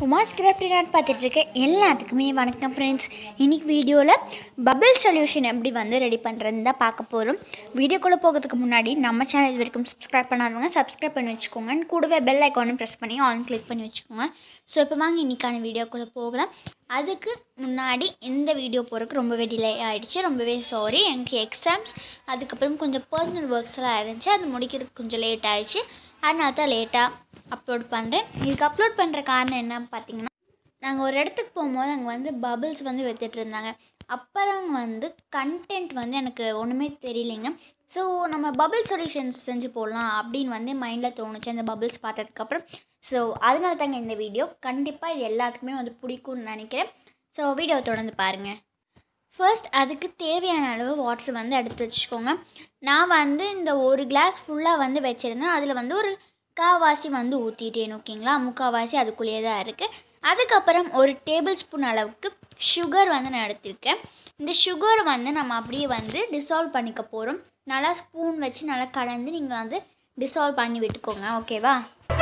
Kumar's craft art பார்த்துட்டு இருக்க எல்லாத்துக்குமே வணக்கம் ஃப்ரெண்ட்ஸ் இன்னைக்கு வீடியோவில் பபிள் சொல்யூஷன் எப்படி வந்து ரெடி பண்ணுறதுன்னு தான் பார்க்க போகிறோம் வீடியோக்குள்ளே போகிறதுக்கு முன்னாடி நம்ம சேனல் இது வரைக்கும் சப்ஸ்கிரைப் பண்ணாதவங்க சப்ஸ்கிரைப் பண்ணி வச்சுக்கோங்க and கூடவே பெல் ஐக்கானும் ப்ரெஸ் பண்ணி ஆன் கிளிக் பண்ணி வச்சுக்கோங்க ஸோ இப்போ வாங்க இன்றைக்கான வீடியோக்குள்ளே போகலாம் அதுக்கு முன்னாடி இந்த வீடியோ போகிறதுக்கு ரொம்பவே டிலே ஆகிடுச்சு ரொம்பவே சாரி எனக்கு எக்ஸாம்ஸ் அதுக்கப்புறம் கொஞ்சம் பர்சனல் ஒர்க்ஸ் எல்லாம் இருந்துச்சு அது முடிக்கிறதுக்கு கொஞ்சம் லேட் ஆகிடுச்சு அதனால தான் லேட்டாக அப்லோட் பண்ணுறேன் இதுக்கு அப்லோட் பண்ணுற காரணம் என்ன பார்த்தீங்கன்னா நாங்கள் ஒரு இடத்துக்கு போகும்போது அங்கே வந்து பபிள்ஸ் வந்து வித்துட்டு இருந்தாங்க அப்புறம் வந்து கண்டென்ட் வந்து எனக்கு ஒன்றுமே தெரியலைங்க ஸோ நம்ம பபிள் சொல்யூஷன்ஸ் செஞ்சு போடலாம் அப்படின்னு வந்து மைண்டில் தோணுச்சு அந்த பபிள்ஸ் பார்த்ததுக்கப்புறம் ஸோ அதனால தாங்க இந்த வீடியோ கண்டிப்பாக இது எல்லாத்துக்குமே வந்து பிடிக்கும்னு நினைக்கிறேன் ஸோ வீடியோ தொடர்ந்து பாருங்கள் ஃபர்ஸ்ட் அதுக்கு தேவையான அளவு வாட்டர் வந்து எடுத்து வச்சுக்கோங்க நான் வந்து இந்த ஒரு கிளாஸ் ஃபுல்லாக வந்து வச்சுருந்தேன் அதில் வந்து ஒரு காவாசி வந்து ஊற்றிட்டேன் ஓகேங்களா முக்கால்வாசி அதுக்குள்ளேயே தான் இருக்குது அதுக்கப்புறம் ஒரு டேபிள் ஸ்பூன் அளவுக்கு சுகர் வந்து நான் எடுத்திருக்கேன் இந்த சுகர் வந்து நம்ம அப்படியே வந்து டிசால்வ் பண்ணிக்க போகிறோம் நல்லா ஸ்பூன் வச்சு நல்லா கலந்து நீங்கள் வந்து டிசால்வ் பண்ணி விட்டுக்கோங்க ஓகேவா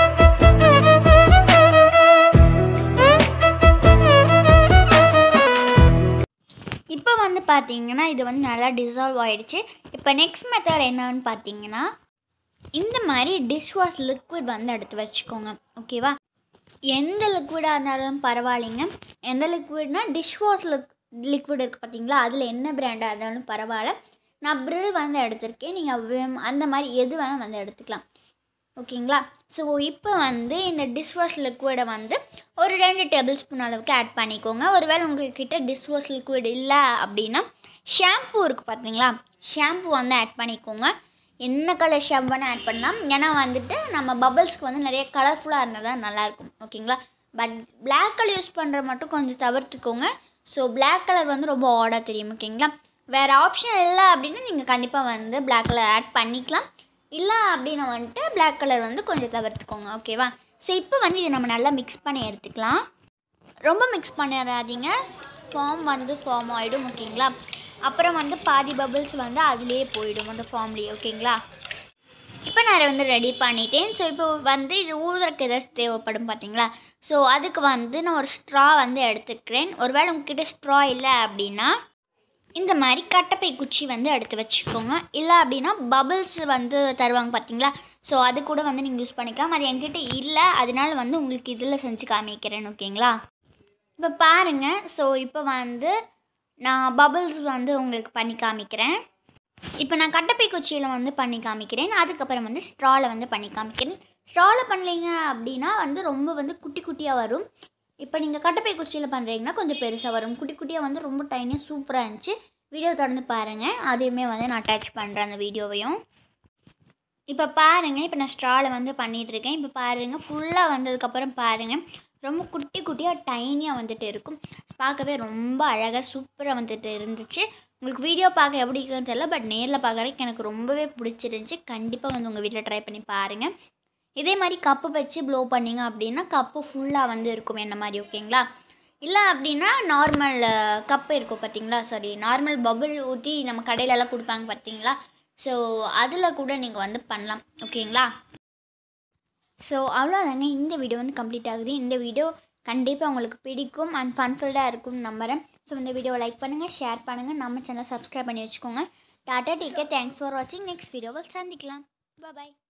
இப்போ வந்து பார்த்தீங்கன்னா இது வந்து நல்லா டிசால்வ் ஆகிடுச்சு இப்போ நெக்ஸ்ட் மெத்தட் என்னன்னு பார்த்தீங்கன்னா இந்த மாதிரி டிஷ் வாஷ் லிக்விட் வந்து எடுத்து வச்சுக்கோங்க ஓகேவா எந்த லிக்விடாக இருந்தாலும் பரவாயில்லைங்க எந்த லிக்விட்னா டிஷ் வாஷ் லிக் லிக்விட் இருக்குது பார்த்தீங்களா அதில் என்ன பிராண்டாக இருந்தாலும் பரவாயில்ல நான் ப்ரில் வந்து எடுத்திருக்கேன் நீங்கள் விம் அந்த மாதிரி எது வேணால் வந்து எடுத்துக்கலாம் ஓகேங்களா ஸோ இப்போ வந்து இந்த டிஷ் வாஷ் லிக்விடை வந்து ஒரு ரெண்டு டேபிள் ஸ்பூன் அளவுக்கு ஆட் பண்ணிக்கோங்க ஒருவேளை உங்ககிட்ட டிஷ் வாஷ் லிக்விட் இல்லை அப்படின்னா ஷாம்பு இருக்குது பார்த்தீங்களா ஷாம்பு வந்து ஆட் பண்ணிக்கோங்க என்ன கலர் ஷாம்பு வேணால் ஆட் பண்ணலாம் ஏன்னா வந்துட்டு நம்ம பபிள்ஸ்க்கு வந்து நிறைய கலர்ஃபுல்லாக இருந்தால் தான் நல்லாயிருக்கும் ஓகேங்களா பட் பிளாக் கலர் யூஸ் பண்ணுற மட்டும் கொஞ்சம் தவிர்த்துக்கோங்க ஸோ பிளாக் கலர் வந்து ரொம்ப ஆடாக தெரியும் ஓகேங்களா வேறு ஆப்ஷன் இல்லை அப்படின்னா நீங்கள் கண்டிப்பாக வந்து பிளாக் கலர் ஆட் பண்ணிக்கலாம் இல்லை அப்படின்னு வந்துட்டு பிளாக் கலர் வந்து கொஞ்சம் தவிர்த்துக்கோங்க ஓகேவா ஸோ இப்போ வந்து இதை நம்ம நல்லா மிக்ஸ் பண்ணி எடுத்துக்கலாம் ரொம்ப மிக்ஸ் பண்ணிடாதீங்க ஃபார்ம் வந்து ஃபார்ம் ஆகிடும் ஓகேங்களா அப்புறம் வந்து பாதி பபிள்ஸ் வந்து அதுலேயே போயிடும் அந்த ஃபார்ம்லேயே ஓகேங்களா இப்போ நான் வந்து ரெடி பண்ணிட்டேன் ஸோ இப்போ வந்து இது ஊதுறக்கு ஏதாச்சும் தேவைப்படும் பார்த்தீங்களா ஸோ அதுக்கு வந்து நான் ஒரு ஸ்ட்ரா வந்து எடுத்துக்கிறேன் ஒருவேளை உங்ககிட்ட ஸ்ட்ரா இல்லை அப்படின்னா இந்த மாதிரி கட்டப்பை குச்சி வந்து எடுத்து வச்சுக்கோங்க இல்லை அப்படின்னா பபிள்ஸ் வந்து தருவாங்க பார்த்தீங்களா ஸோ அது கூட வந்து நீங்கள் யூஸ் பண்ணிக்கலாம் அது என்கிட்ட இல்லை அதனால வந்து உங்களுக்கு இதில் செஞ்சு காமிக்கிறேன் ஓகேங்களா இப்போ பாருங்கள் ஸோ இப்போ வந்து நான் பபிள்ஸ் வந்து உங்களுக்கு பண்ணி காமிக்கிறேன் இப்போ நான் கட்டப்பை குச்சியில் வந்து பண்ணி காமிக்கிறேன் அதுக்கப்புறம் வந்து ஸ்ட்ராவில் வந்து பண்ணி காமிக்கிறேன் ஸ்ட்ராவில் பண்ணலைங்க அப்படின்னா வந்து ரொம்ப வந்து குட்டி குட்டியாக வரும் இப்போ நீங்கள் கட்டப்பை குச்சியில் பண்ணுறீங்கன்னா கொஞ்சம் பெருசாக வரும் குட்டி குட்டியாக வந்து ரொம்ப டைனியாக சூப்பராக இருந்துச்சு வீடியோ தொடர்ந்து பாருங்கள் அதையுமே வந்து நான் அட்டாச் பண்ணுறேன் அந்த வீடியோவையும் இப்போ பாருங்கள் இப்போ நான் ஸ்ட்ராவில் வந்து பண்ணிகிட்ருக்கேன் இப்போ பாருங்கள் ஃபுல்லாக வந்ததுக்கப்புறம் பாருங்கள் ரொம்ப குட்டி குட்டியாக டைனியாக வந்துட்டு இருக்கும் பார்க்கவே ரொம்ப அழகாக சூப்பராக வந்துட்டு இருந்துச்சு உங்களுக்கு வீடியோ பார்க்க எப்படி இருக்குன்னு தெரியல பட் நேரில் பார்க்குறதுக்கு எனக்கு ரொம்பவே பிடிச்சிருந்துச்சி கண்டிப்பாக வந்து உங்கள் வீட்டில் ட்ரை பண்ணி பாருங்கள் இதே மாதிரி கப்பு வச்சு ப்ளோ பண்ணிங்க அப்படின்னா கப்பு ஃபுல்லாக வந்து இருக்கும் என்ன மாதிரி ஓகேங்களா இல்லை அப்படின்னா நார்மல் கப்பு இருக்கும் பார்த்தீங்களா சாரி நார்மல் பபுள் ஊற்றி நம்ம கடையிலலாம் கொடுப்பாங்க பார்த்தீங்களா ஸோ அதில் கூட நீங்கள் வந்து பண்ணலாம் ஓகேங்களா ஸோ அவ்வளோதாங்க இந்த வீடியோ வந்து கம்ப்ளீட் ஆகுது இந்த வீடியோ கண்டிப்பாக உங்களுக்கு பிடிக்கும் அண்ட் ஃபன்ஃபுல்டாக இருக்கும்னு நம்புகிறேன் ஸோ இந்த வீடியோவை லைக் பண்ணுங்கள் ஷேர் பண்ணுங்கள் நம்ம சேனல் சப்ஸ்கிரைப் பண்ணி வச்சுக்கோங்க டாட்டா டீக்கே தேங்க்ஸ் ஃபார் வாட்சிங் நெக்ஸ்ட் வீடியோவில் சந்திக்கலாம் பாய்